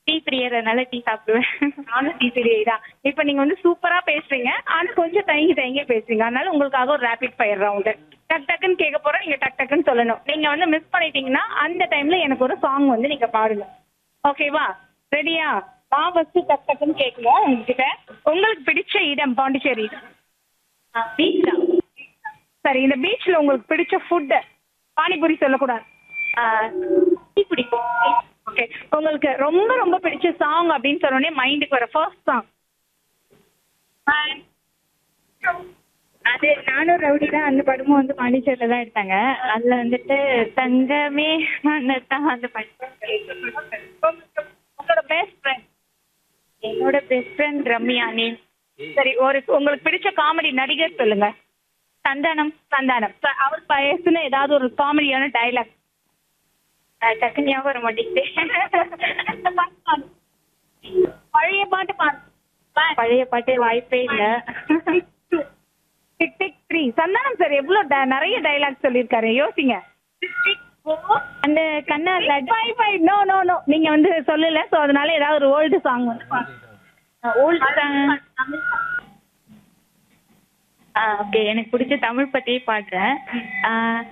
tea பிரியறதுனால tea சாப்பிடுவேன் நானும் டீச்சரே தான் இப்போ நீங்க வந்து சூப்பரா பேசுறீங்க ஆனா கொஞ்சம் தயங்கி தயங்கி பேசுறீங்க அதனால உங்களுக்காக ஒரு ரேபிட் ஃபயர் ரவுண்டு டக் டக்குன்னு கேட்க போறோம் நீங்க டக் டக்குன்னு சொல்லணும் நீங்க வந்து மிஸ் பண்ணிட்டீங்கன்னா அந்த டைம்ல எனக்கு ஒரு சாங் வந்து நீங்க பாடுங்க ஓகேவா ரெடியா நான் ஃபர்ஸ்ட் டக் டக்குன்னு கேட்கணும் உங்ககிட்ட உங்களுக்கு பிடிச்ச இடம் பாண்டிச்சேரி பீச்சா சரி இந்த பீச்ல உங்களுக்கு பிடிச்ச ஃபுட் பானிபூரி சொல்லக்கூடாது டீ பிடிக்கும் ஓகே உங்களுக்கு ரொம்ப ரொம்ப பிடிச்ச சாங் அப்படின்னு சொன்னோடனே மைண்டுக்கு வர ஃபர்ஸ்ட் சாங் அது நானும் ரவுடி தான் அந்த படமும் வந்து பாண்டிச்சேரியில தான் எடுத்தாங்க அதுல வந்துட்டு தங்கமே தான் அந்த படம் உங்களோட பெஸ்ட் ஃப்ரெண்ட் என்னோட பெஸ்ட் ஃப்ரெண்ட் ரம்யா நேம் சரி ஒரு உங்களுக்கு பிடிச்ச காமெடி நடிகர் சொல்லுங்க சந்தானம் சந்தானம் ச- அவர் பேசுன ஏதாவது ஒரு காமெடியான டைலாக் அஹ் டக்குன்னு ஞாபகம் வர மாட்டேங்குது பழைய பாட்டு பாடு பழைய பாட்டு வாய்ப்பே இல்ல tick tick three Santhanam sir எவ்வளவு ட- நிறைய டைலாக் சொல்லியிருக்காரு யோசிங்க அந்த கண்ணா five five no no no நீங்க வந்து சொல்லல சோ அதனால ஏதாவது ஒரு ஓல்டு சாங் ஓல்டு ஓகே எனக்கு பிடிச்ச தமிழ் பத்தியே பாடுறேன் ஆஹ்